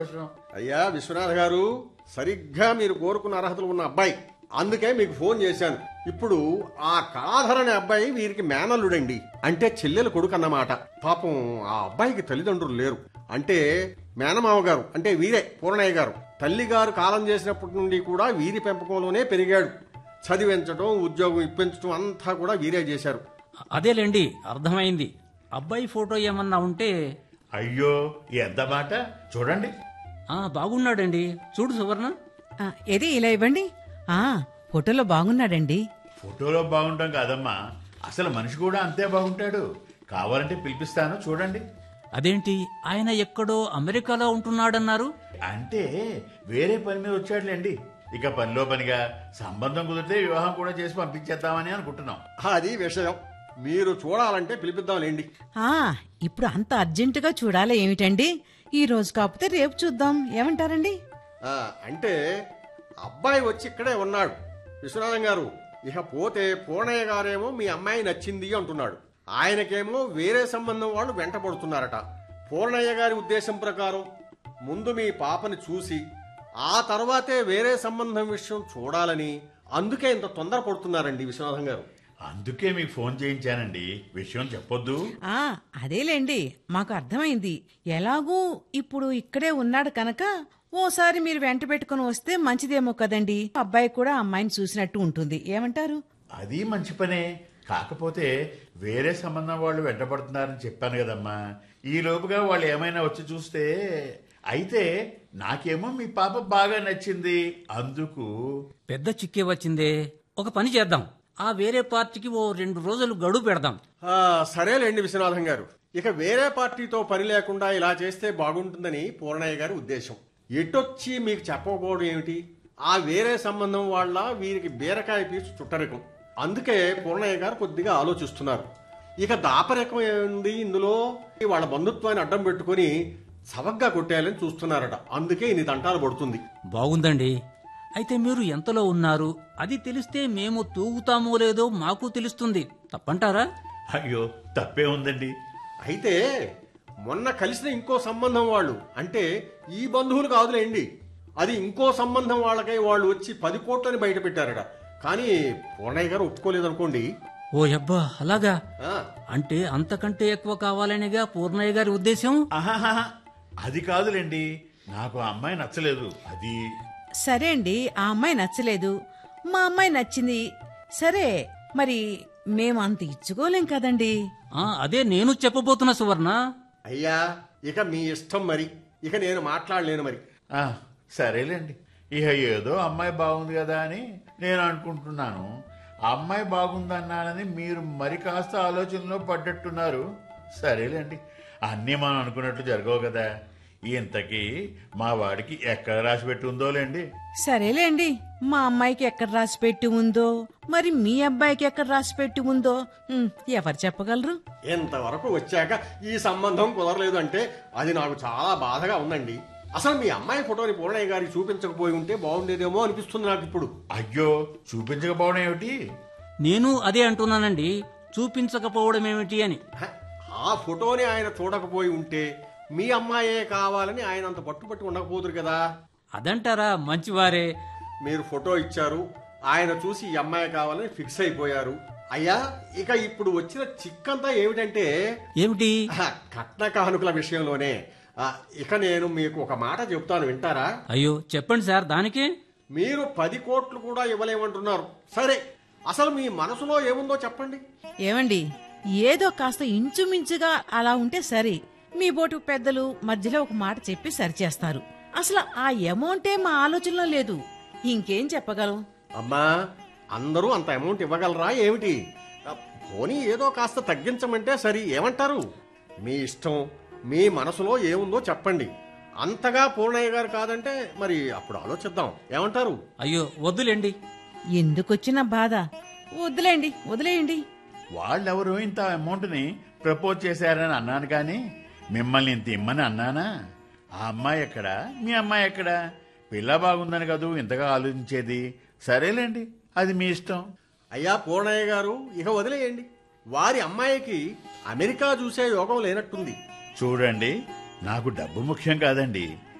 అయ్యా విశ్వనాథ్ గారు సరిగ్గా మీరు కోరుకున్న అర్హతలు ఉన్న అబ్బాయి అందుకే మీకు ఫోన్ చేశాను ఇప్పుడు ఆ కళాధర్ అనే అబ్బాయి వీరికి మేనల్లుడండి అంటే చెల్లెల కొడుకు అన్నమాట పాపం ఆ అబ్బాయికి తల్లిదండ్రులు లేరు అంటే మేనమావ గారు అంటే వీరే పూర్ణయ్య గారు తల్లి గారు కాలం చేసినప్పటి నుండి కూడా వీరి పెంపకంలోనే పెరిగాడు చదివించడం ఉద్యోగం ఇప్పించడం అంతా కూడా వీరే చేశారు అదేలేండి అర్థమైంది అబ్బాయి ఫోటో ఏమన్నా ఉంటే అయ్యో ఎంత మాట చూడండి ఆ బాగున్నాడండి చూడు సువర్ణ ఆ, ఏది ఇలా ఇవ్వండి ఆ ఫోటోలో బాగున్నాడండి ఫోటోలో బాగుంటాం కాదమ్మా అసలు మనిషి కూడా అంతే బాగుంటాడు కావాలంటే పిలిపిస్తాను చూడండి అదేంటి ఆయన ఎక్కడో అమెరికాలో ఉంటున్నాడన్నారు అంటే వేరే పని మీద వచ్చాడులేండి ఇక పనిలో పనిగా సంబంధం కుదిరితే వివాహం కూడా చేసి పంపించేద్దామని అనుకుంటున్నాం అది విషయం మీరు చూడాలంటే పిలిపిద్దాంలేండి ఆ ఇప్పుడు అంత అర్జెంటుగా చూడాలి ఏమిటండి ఈ రోజు కాకపోతే రేపు చూద్దాం ఏమంటారండి ఆ, అంటే అబ్బాయి వచ్చి ఇక్కడే ఉన్నాడు విశ్వనాథం గారు ఇక పోతే పూర్ణయ్య గారేమో మీ అమ్మాయి నచ్చింది అంటున్నాడు ఆయనకేమో వేరే సంబంధం వాళ్ళు వెంటబడుతున్నారట పూర్ణయ్య గారి ఉద్దేశం ప్రకారం ముందు మీ పాపని చూసి ఆ తర్వాతే వేరే సంబంధం విషయం చూడాలని అందుకే ఇంత తొందరపడుతున్నారండి విశ్వనాథం గారు అందుకే మీకు ఫోన్ చేయించానండి విషయం చెప్పొద్దు ఆ అదేలేండి మాకు అర్థమైంది ఎలాగూ ఇప్పుడు ఇక్కడే ఉన్నాడు కనుక ఓసారి మీరు వెంట పెట్టుకుని వస్తే మంచిదేమో కదండి అబ్బాయి కూడా అమ్మాయిని చూసినట్టు ఉంటుంది ఏమంటారు అది మంచి పనే కాకపోతే వేరే సంబంధం వాళ్ళు వెంటబడుతున్నారని చెప్పాను కదమ్మా ఈ లోపుగా వాళ్ళు ఏమైనా వచ్చి చూస్తే అయితే నాకేమో మీ పాప బాగా నచ్చింది అందుకు పెద్ద చిక్కే వచ్చిందే ఒక పని చేద్దాం ఆ వేరే పార్టీకి ఓ రెండు రోజులు గడువు పెడదాం ఆ, సరేలేండి విశ్వనాథం గారు ఇక వేరే పార్టీతో పని లేకుండా ఇలా చేస్తే బాగుంటుందని పూర్ణయ్య గారి ఉద్దేశం ఎటొచ్చి మీకు చెప్పకపోవడం ఏమిటి ఆ వేరే సంబంధం వాళ్ళ వీరికి బీరకాయ పీచు చుట్టరికం అందుకే పూర్ణయ్య గారు కొద్దిగా ఆలోచిస్తున్నారు ఇక దాపరికం ఏముంది ఇందులో వాళ్ళ బంధుత్వాన్ని అడ్డం పెట్టుకుని సవగ్గా కొట్టేయాలని చూస్తున్నారట అందుకే ఇన్ని తంటాలు పడుతుంది బాగుందండి అయితే మీరు ఎంతలో ఉన్నారు అది తెలిస్తే మేము తూగుతామో లేదో మాకు తెలుస్తుంది తప్పంటారా అయ్యో తప్పే ఉందండి అయితే మొన్న కలిసిన ఇంకో సంబంధం వాళ్ళు అంటే ఈ బంధువులు కాదులేండి అది ఇంకో సంబంధం వాళ్ళకై వాళ్ళు వచ్చి పది కోట్లని బయట పెట్టారట కానీ పూర్ణయ్య గారు ఒప్పుకోలేదనుకోండి ఓ అబ్బా అలాగా ఆ, అంటే అంతకంటే ఎక్కువ కావాలనేగా పూర్ణయ్య గారి ఉద్దేశం ఆహాహా అది కాదులేండి నాకు ఆ అమ్మాయి నచ్చలేదు అది సరే అండి ఆ అమ్మాయి నచ్చలేదు మా అమ్మాయి నచ్చింది సరే మరి మేము అంత ఇచ్చుకోలేం కదండి ఆ అదే నేను చెప్పబోతున్నా సువర్ణ అయ్యా ఇక మీ ఇష్టం మరి ఇక నేను మాట్లాడలేను మరి ఆ, సరేలేండి ఇక ఏదో అమ్మాయి బాగుంది కదా అని నేను అనుకుంటున్నాను ఆ అమ్మాయి బాగుందన్నానని మీరు మరి కాస్త ఆలోచనలో పడ్డట్టున్నారు సరేలేండి అన్నీ మనం అనుకున్నట్టు జరగవు కదా ఇంతకీ మా వాడికి ఎక్కడ రాసి పెట్టి ఉందోలేండి సరేలేండి మా అమ్మాయికి ఎక్కడ రాసి పెట్టి ఉందో మరి మీ అబ్బాయికి ఎక్కడ రాసి పెట్టి ఉందో ఉమ్, ఎవరు చెప్పగలరు ఇంతవరకు వచ్చాక ఈ సంబంధం కుదరలేదు అంటే అది నాకు చాలా బాధగా ఉందండి అసలు మీ అమ్మాయి ఫోటోని పూర్ణయ్య గారికి చూపించకపోయి ఉంటే బాగుండేదేమో అనిపిస్తుంది నాకు ఇప్పుడు అయ్యో చూపించకపోవడం ఏమిటి నేను అదే అంటున్నానండి చూపించకపోవడం ఏమిటి అని హ, ఆ ఫోటోని ఆయన చూడకపోయి ఉంటే మీ అమ్మాయే కావాలని ఆయన అంత పట్టుపట్టి ఉండకపోదురు కదా అదంటారా మంచివారే మీరు ఫోటో ఇచ్చారు ఆయన చూసి ఈ అమ్మాయి కావాలని ఫిక్స్ అయిపోయారు అయ్యా ఇక ఇప్పుడు వచ్చిన చిక్కంతా ఏమిటంటే ఏమిటి ఆ, కట్న కానుకల విషయంలోనే ఆ, ఇక నేను మీకు ఒక మాట చెప్తాను వింటారా అయ్యో చెప్పండి సార్ దానికే మీరు పది కోట్లు కూడా ఇవ్వలేమంటున్నారు సరే అసలు మీ మనసులో ఏముందో చెప్పండి ఏమండి ఏదో కాస్త ఇంచుమించుగా అలా ఉంటే సరే మీ బోటు పెద్దలు మధ్యలో ఒక మాట చెప్పి సరిచేస్తారు అసలు ఆ అమౌంటే మా ఆలోచనలో లేదు ఇంకేం చెప్పగలం అమ్మా అందరూ అంత అమౌంట్ ఇవ్వగలరా ఏమిటి ఆ, పోనీ ఏదో కాస్త తగ్గించమంటే సరి ఏమంటారు మీ ఇష్టం మీ మనసులో ఏముందో చెప్పండి అంతగా పూర్ణయ్య గారు కాదంటే మరి అప్పుడు ఆలోచిద్దాం ఏమంటారు అయ్యో వద్దులేండి ఎందుకొచ్చిన బాధ వదిలేండి వదిలేయండి వాళ్ళెవరు ఇంత అమౌంట్ని ప్రపోజ్ చేశారని అన్నాను కానీ మిమ్మల్ని ఇంత ఇమ్మని అన్నానా ఆ అమ్మాయి ఎక్కడ మీ అమ్మాయి ఎక్కడ పిల్ల బాగుందని కదూ ఇంతగా ఆలోచించేది సరేలేండి అది మీ ఇష్టం అయ్యా పూర్ణయ్య గారు ఇక వదిలేయండి వారి అమ్మాయికి అమెరికా చూసే యోగం లేనట్టుంది చూడండి నాకు డబ్బు ముఖ్యం కాదండి